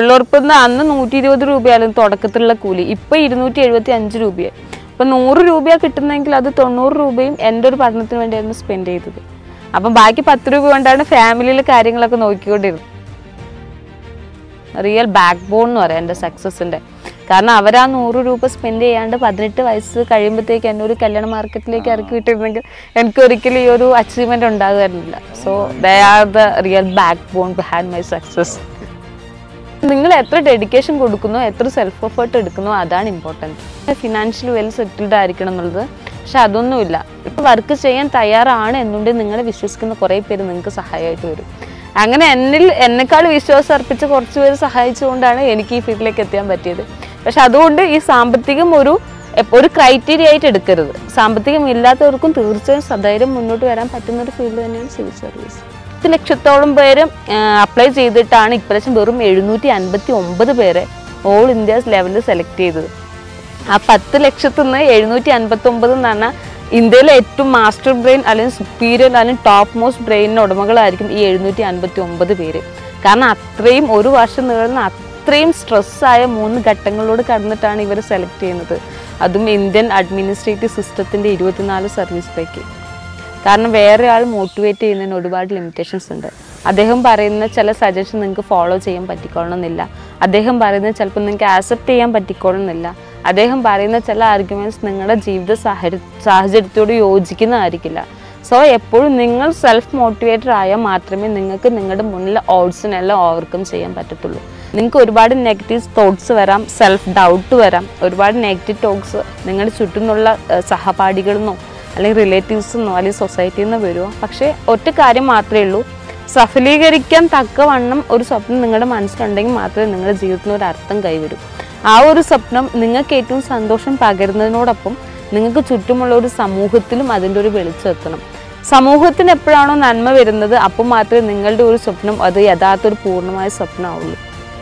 തൊഴിലുറപ്പ് അന്ന് നൂറ്റി ഇരുപത് രൂപയായിരുന്നു തുടക്കത്തിലുള്ള കൂലി ഇപ്പൊ ഇരുന്നൂറ്റി എഴുപത്തി അഞ്ച് രൂപയായി അപ്പൊ നൂറ് രൂപയാണ് കിട്ടുന്നതെങ്കിൽ അത് തൊണ്ണൂറ് രൂപയും എൻ്റെ ഒരു പഠനത്തിന് വേണ്ടിയായിരുന്നു സ്പെൻഡ് ചെയ്തത് അപ്പം ബാക്കി പത്ത് രൂപ കൊണ്ടാണ് ഫാമിലിയിലെ കാര്യങ്ങളൊക്കെ നോക്കിക്കൊണ്ടിരുന്നത് റിയൽ ബാക്ക് ബോൺ എന്ന് പറയാം എൻ്റെ സക്സസിൻ്റെ കാരണം അവർ ആ നൂറ് രൂപ സ്പെൻഡ് ചെയ്യാണ്ട് പതിനെട്ട് വയസ്സ് കഴിയുമ്പോഴത്തേക്ക് എന്നെ ഒരു കല്യാണ മാർക്കറ്റിലേക്ക് ഇറക്കി വിട്ടിരുന്നെങ്കിൽ എനിക്ക് ഒരിക്കലും ഈ ഒരു അച്ചീവ്മെൻ്റ് ഉണ്ടാകുമായിരുന്നില്ല so they are the real backbone behind my success നിങ്ങൾ എത്ര ഡെഡിക്കേഷൻ കൊടുക്കുന്നോ എത്ര സെൽഫ് എഫേർട്ട് എടുക്കുന്നോ അതാണ് ഇമ്പോർട്ടൻറ്റ് ഫിനാൻഷ്യലി വെൽ സെറ്റിൽഡ് ആയിരിക്കണം എന്നുള്ളത് പക്ഷെ അതൊന്നുമില്ല ഇപ്പോൾ വർക്ക് ചെയ്യാൻ തയ്യാറാണ് എന്നുണ്ടെങ്കിൽ നിങ്ങളെ വിശ്വസിക്കുന്ന കുറേ പേര് നിങ്ങൾക്ക് സഹായമായിട്ട് വരും അങ്ങനെ എന്നിൽ എന്നെക്കാൾ വിശ്വാസം അർപ്പിച്ച കുറച്ച് പേര് സഹായിച്ചുകൊണ്ടാണ് എനിക്ക് ഈ ഫീൽഡിലേക്ക് എത്താൻ പറ്റിയത് പക്ഷെ അതുകൊണ്ട് ഈ സാമ്പത്തികം ഒരു എപ്പ- ഒരു ക്രൈറ്റീരിയ ആയിട്ട് എടുക്കരുത് സാമ്പത്തികം ഇല്ലാത്തവർക്കും തീർച്ചയായും സധൈര്യം മുന്നോട്ട് വരാൻ പറ്റുന്ന ഒരു ഫീൽഡ് തന്നെയാണ് സിവിൽ സർവീസ് പത്ത് ലക്ഷത്തോളം പേര് അപ്ലൈ ചെയ്തിട്ടാണ് ഇപ്രാവശ്യം വെറും എഴുന്നൂറ്റി അൻപത്തി ഒമ്പത് പേരെ ഓൾ ഇന്ത്യാസ് ലെവലിൽ സെലക്ട് ചെയ്തത് ആ പത്ത് ലക്ഷത്തിൽ നിന്ന് എഴുന്നൂറ്റി അൻപത്തി ഒമ്പത് എന്ന് പറഞ്ഞാൽ ഇന്ത്യയിലെ ഏറ്റവും മാസ്റ്റർ ബ്രെയിൻ അല്ലെങ്കിൽ സുപ്പീരിയർ അല്ലെങ്കിൽ ടോപ്പ് മോസ്റ്റ് ബ്രെയിനിന് ഉടമകളായിരിക്കും ഈ എഴുന്നൂറ്റി അൻപത്തി ഒമ്പത് പേര് കാരണം അത്രയും ഒരു വർഷം നീളുന്ന അത്രയും സ്ട്രെസ്സായ മൂന്ന് ഘട്ടങ്ങളോട് കടന്നിട്ടാണ് ഇവർ സെലക്ട് ചെയ്യുന്നത് അതും ഇന്ത്യൻ അഡ്മിനിസ്ട്രേറ്റീവ് സിസ്റ്റത്തിൻ്റെ ഇരുപത്തിനാല് സർവീസിലേക്ക് കാരണം വേറെ ആൾ മോട്ടിവേറ്റ് ചെയ്യുന്നതിന് ഒരുപാട് ലിമിറ്റേഷൻസ് ഉണ്ട് അദ്ദേഹം പറയുന്ന ചില സജഷൻ നിങ്ങൾക്ക് ഫോളോ ചെയ്യാൻ പറ്റിക്കൊള്ളണമെന്നില്ല അദ്ദേഹം പറയുന്നത് ചിലപ്പോൾ നിങ്ങൾക്ക് ആക്സെപ്റ്റ് ചെയ്യാൻ പറ്റിക്കൊള്ളണമെന്നില്ല അദ്ദേഹം പറയുന്ന ചില ആർഗ്യുമെൻറ്റ്സ് നിങ്ങളുടെ ജീവിത സാഹചര്യ സാഹചര്യത്തോട് യോജിക്കുന്നതായിരിക്കില്ല സോ എപ്പോഴും നിങ്ങൾ സെൽഫ് മോട്ടിവേറ്റഡ് ആയാൽ മാത്രമേ നിങ്ങൾക്ക് നിങ്ങളുടെ മുന്നിലെ ഓഡ്സിനെല്ലാം ഓവർകം ചെയ്യാൻ പറ്റത്തുള്ളൂ നിങ്ങൾക്ക് ഒരുപാട് നെഗറ്റീവ് തോട്ട്സ് വരാം സെൽഫ് ഡൗട്ട് വരാം ഒരുപാട് നെഗറ്റീവ് ടോക്സ് നിങ്ങളുടെ ചുറ്റുമുള്ള ഏഹ്, സഹപാഠികളിൽ നിന്നോ അല്ലെങ്കിൽ റിലേറ്റീവ്സിൽ നിന്നോ അല്ലെങ്കിൽ സൊസൈറ്റിയിൽ നിന്ന് വരുമോ പക്ഷേ ഒറ്റ കാര്യം മാത്രമേ ഉള്ളൂ സഫലീകരിക്കാൻ തക്കവണ്ണം ഒരു സ്വപ്നം നിങ്ങളുടെ മനസ്സിലുണ്ടെങ്കിൽ മാത്രമേ നിങ്ങളുടെ ജീവിതത്തിന് ഒരു അർത്ഥം കൈവരൂ ആ ഒരു സ്വപ്നം നിങ്ങൾക്ക് ഏറ്റവും സന്തോഷം പകരുന്നതിനോടൊപ്പം നിങ്ങൾക്ക് ചുറ്റുമുള്ള ഒരു സമൂഹത്തിലും അതിൻ്റെ ഒരു വെളിച്ചം എത്തണം സമൂഹത്തിന് എപ്പോഴാണോ നന്മ വരുന്നത് അപ്പോൾ മാത്രമേ നിങ്ങളുടെ ഒരു സ്വപ്നം അത് യഥാർത്ഥ ഒരു പൂർണ്ണമായ സ്വപ്നമാവുള്ളൂ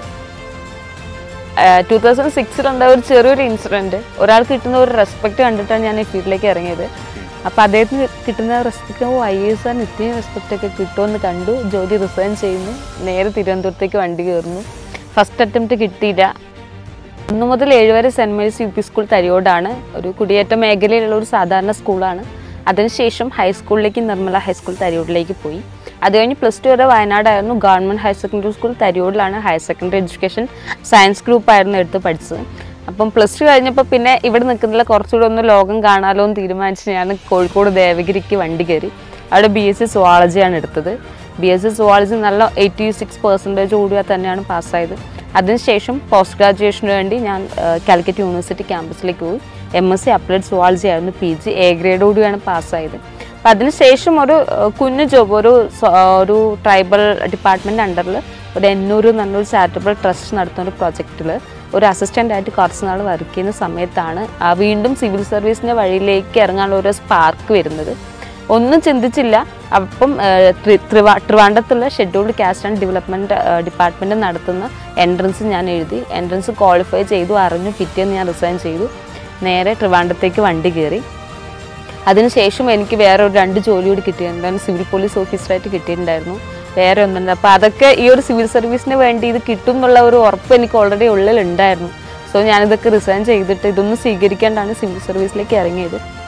ടൂ തൗസൻഡ് സിക്സിലുണ്ടായ ഒരു ചെറിയൊരു ഇൻസിഡൻറ്റ് ഒരാൾക്ക് കിട്ടുന്ന ഒരു റെസ്പെക്റ്റ് കണ്ടിട്ടാണ് ഞാൻ ഈ ഫീൽഡിലേക്ക് ഇറങ്ങിയത് അപ്പോൾ അദ്ദേഹത്തിന് കിട്ടുന്ന റെസ്പെക്റ്റ് ഓ ഐ എസ് ആർ നിത്യം റെസ്പെക്റ്റ് ഒക്കെ കിട്ടുമെന്ന് കണ്ടു ജോലി റിസൈൻ ചെയ്യുന്നു നേരെ തിരുവനന്തപുരത്തേക്ക് വണ്ടി കയറുന്നു ഫസ്റ്റ് അറ്റംപ്റ്റ് കിട്ടിയില്ല ഒന്ന് മുതൽ ഏഴ് വരെ Saint Mary's U P school തരിയോടാണ് ഒരു കുടിയേറ്റ മേഖലയിലുള്ള ഒരു സാധാരണ സ്കൂളാണ് അതിനുശേഷം ഹൈസ്കൂളിലേക്ക് നിർമ്മല ഹൈസ്കൂൾ തരിയോടിലേക്ക് പോയി അത് കഴിഞ്ഞ് പ്ലസ് ടു വരെ വയനാടായിരുന്നു ഗവൺമെൻറ് ഹയർ സെക്കൻഡറി സ്കൂൾ തരിയോടിലാണ് ഹയർ സെക്കൻഡറി എഡ്യൂക്കേഷൻ സയൻസ് ഗ്രൂപ്പായിരുന്നു എടുത്ത് പഠിച്ചത് അപ്പം പ്ലസ് ടു കഴിഞ്ഞപ്പോൾ പിന്നെ ഇവിടെ നിൽക്കുന്നില്ല കുറച്ചുകൂടെ ഒന്ന് ലോകം കാണാലോ എന്ന് തീരുമാനിച്ച് ഞാൻ കോഴിക്കോട് ദേവഗിരിക്ക് വണ്ടി കയറി അവിടെ ബി എസ് സി സുവോളജിയാണ് എടുത്തത് ബി എസ് സി സുവോളജി നല്ല എയ്റ്റി സിക്സ് പെർസെൻറ്റേജ് കൂടിയാൽ തന്നെയാണ് പാസ്സായത് അതിനുശേഷം പോസ്റ്റ് ഗ്രാജുവേഷന് വേണ്ടി ഞാൻ ഏഹ്, കാലിക്കറ്റ് യൂണിവേഴ്സിറ്റി ക്യാമ്പസിലേക്ക് പോയി M S C applied zoology ആയിരുന്നു പി ജി എ ഗ്രേഡോടുകൂടിയാണ് പാസ്സായത് അപ്പം അതിനുശേഷം ഒരു ഏഹ്, കുഞ്ഞു ജോബ് ഒരു സ്വ- ഒരു ട്രൈബൽ ഡിപ്പാർട്ട്മെൻറ്റ് അണ്ടറിൽ ഒരു എന്നൂർ എന്ന് പറഞ്ഞൊരു ചാരിറ്റബിൾ ട്രസ്റ്റ് നടത്തുന്ന ഒരു പ്രൊജക്റ്റിൽ ഒരു അസിസ്റ്റൻ്റ് ആയിട്ട് കുറച്ച് നാൾ വർക്ക് ചെയ്യുന്ന സമയത്താണ് ആ വീണ്ടും സിവിൽ സർവീസിൻ്റെ വഴിയിലേക്ക് ഇറങ്ങാനുള്ള ഒരു സ്പാർക്ക് വരുന്നത് ഒന്നും ചിന്തിച്ചില്ല അപ്പം ഏഹ്, ത്രി- ത്രിവാ- ട്രിവാൻഡ്രത്തുള്ള scheduled caste and development department നടത്തുന്ന എൻട്രൻസ് ഞാൻ എഴുതി എൻട്രൻസ് ക്വാളിഫൈ ചെയ്തു അറിഞ്ഞു പിറ്റേന്ന് ഞാൻ റിസൈൻ ചെയ്തു നേരെ ട്രിവാൻഡ്രത്തേക്ക് വണ്ടി കയറി അതിനുശേഷം എനിക്ക് വേറെ ഒരു രണ്ട് ജോലി കൂടി കിട്ടിയിട്ടുണ്ടായിരുന്നു സിവിൽ പോലീസ് ഓഫീസറായിട്ട് കിട്ടിയിട്ടുണ്ടായിരുന്നു വേറെ ഒന്നുണ്ട് അപ്പോൾ അതൊക്കെ ഈ ഒരു സിവിൽ സർവീസിന് വേണ്ടി ഇത് കിട്ടും എന്നുള്ള ഒരു ഉറപ്പ് എനിക്ക് ഓൾറെഡി ഉള്ളിലുണ്ടായിരുന്നു സോ ഞാനിതൊക്കെ റിസൈൻ ചെയ്തിട്ട് ഇതൊന്നും സ്വീകരിക്കാണ്ടാണ് സിവിൽ സർവീസിലേക്ക് ഇറങ്ങിയത്